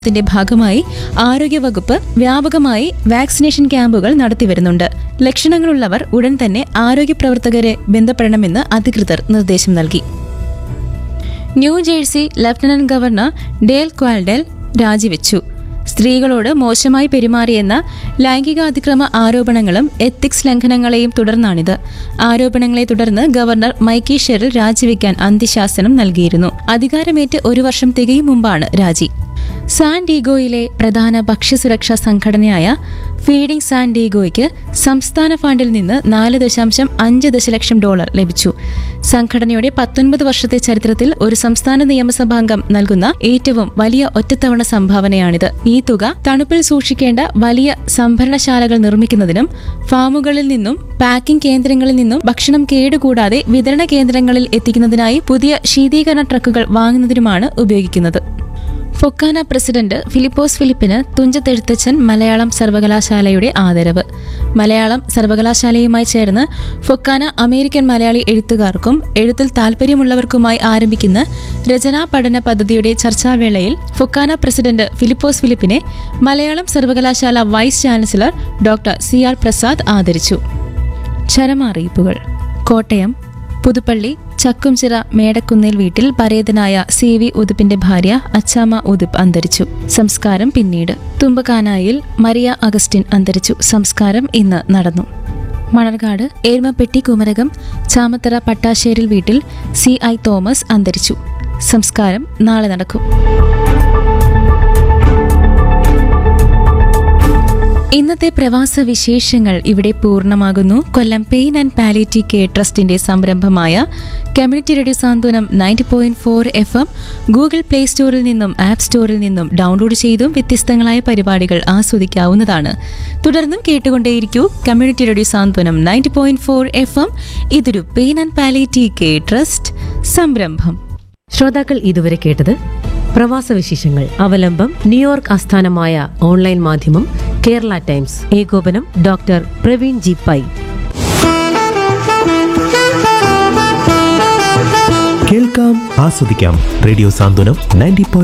ത്തിന്റെ ഭാഗമായി ആരോഗ്യവകുപ്പ് വ്യാപകമായി വാക്സിനേഷൻ ക്യാമ്പുകൾ നടത്തിവരുന്നുണ്ട് ലക്ഷണങ്ങളുള്ളവർ ഉടൻ തന്നെ ആരോഗ്യ പ്രവർത്തകരെ ബന്ധപ്പെടണമെന്ന് അധികൃതർ നിർദ്ദേശം നൽകി ന്യൂജേഴ്സി ലഫ്റ്റനന്റ് ഗവർണർ ഡേൽ ക്വാൽഡൽ രാജിവെച്ചു സ്ത്രീകളോട് മോശമായി പെരുമാറിയെന്ന ലൈംഗിക അതിക്രമ ആരോപണങ്ങളും എത്തിക്സ് ലംഘനങ്ങളെയും തുടർന്നാണിത് ആരോപണങ്ങളെ തുടർന്ന് ഗവർണർ മൈക്കി ഷെറിൽ രാജിവെക്കാൻ അന്ത്യശാസനം നൽകിയിരുന്നു അധികാരമേറ്റ് ഒരു വർഷം തികയും മുമ്പാണ് രാജി സാൻ ഡീഗോയിലെ പ്രധാന ഭക്ഷ്യസുരക്ഷാ സംഘടനയായ ഫീഡിംഗ് സാൻ ഡീഗോയ്ക്ക് സംസ്ഥാന ഫണ്ടിൽ നിന്ന് നാല് ദശാംശം അഞ്ച് ദശലക്ഷം ഡോളർ ലഭിച്ചു സംഘടനയുടെ പത്തൊൻപത് വർഷത്തെ ചരിത്രത്തിൽ ഒരു സംസ്ഥാന നിയമസഭാംഗം നൽകുന്ന ഏറ്റവും വലിയ ഒറ്റത്തവണ സംഭാവനയാണിത് ഈ തുക തണുപ്പിൽ സൂക്ഷിക്കേണ്ട വലിയ സംഭരണശാലകൾ നിർമ്മിക്കുന്നതിനും ഫാമുകളിൽ നിന്നും പാക്കിംഗ് കേന്ദ്രങ്ങളിൽ നിന്നും ഭക്ഷണം കേടുകൂടാതെ വിതരണ കേന്ദ്രങ്ങളിൽ എത്തിക്കുന്നതിനായി പുതിയ ശീതീകരണ ട്രക്കുകൾ വാങ്ങുന്നതിനുമാണ് ഉപയോഗിക്കുന്നത് ഫൊക്കാന പ്രസിഡന്റ് ഫിലിപ്പോസ് ഫിലിപ്പിന് തുഞ്ചത്തെഴുത്തച്ഛൻ മലയാളം സർവകലാശാലയുടെ ആദരവ് മലയാളം സർവകലാശാലയുമായി ചേർന്ന് ഫൊക്കാന അമേരിക്കൻ മലയാളി എഴുത്തുകാർക്കും എഴുത്തിൽ താൽപ്പര്യമുള്ളവർക്കുമായി ആരംഭിക്കുന്ന രചനാ പഠന പദ്ധതിയുടെ ചർച്ചാവേളയിൽ ഫൊക്കാന പ്രസിഡന്റ് ഫിലിപ്പോസ് ഫിലിപ്പിനെ മലയാളം സർവകലാശാല vice chancellor doctor C R Prasad ആദരിച്ചു ചരമറിയിപ്പുകൾ കോട്ടയം പുതുപ്പള്ളി ചക്കുംചിറ മേടക്കുന്നിൽ വീട്ടിൽ പരേതനായ സി വി ഉതുപ്പിന്റെ ഭാര്യ അച്ചാമ്മ ഉതുപ്പ് അന്തരിച്ചു സംസ്കാരം പിന്നീട് തുമ്പക്കാനായിൽ മരിയ അഗസ്റ്റിൻ അന്തരിച്ചു സംസ്കാരം ഇന്ന് നടന്നു മണർകാട് ഏർമപ്പെട്ടി കുമരകം ചാമത്തറ പട്ടാശ്ശേരിൽ വീട്ടിൽ സി ഐ തോമസ് അന്തരിച്ചു സംസ്കാരം നാളെ നടക്കും ഇന്നത്തെ പ്രവാസ വിശേഷങ്ങൾ ഇവിടെ പൂർണ്ണമാകുന്നു Kollam pain and palliative care ട്രസ്റ്റിന്റെ സംരംഭമായ community radio Santhwanam ninety point four F M Google Play സ്റ്റോറിൽ നിന്നും ആപ്പ് സ്റ്റോറിൽ നിന്നും ഡൗൺലോഡ് ചെയ്തും വ്യത്യസ്തങ്ങളായ പരിപാടികൾ ആസ്വദിക്കാവുന്നതാണ് തുടർന്നും കേട്ടുകൊണ്ടേയിരിക്കൂ community radio Santhwanam ninety point four F M ഇതൊരു pain and palliative care trust സംരംഭം ശ്രോതാക്കൾ ഇതുവരെ കേട്ടത് പ്രവാസ വിശേഷങ്ങൾ അവലംബം ന്യൂയോർക്ക് ആസ്ഥാനമായ ഓൺലൈൻ മാധ്യമം കേരള ടൈംസ് ഏകോപനം ഡോക്ടർ പ്രവീൺ ജി പൈ കേൾക്കാം ആസ്വദിക്കാം റേഡിയോ സാന്ത്വനം നയൻറ്റി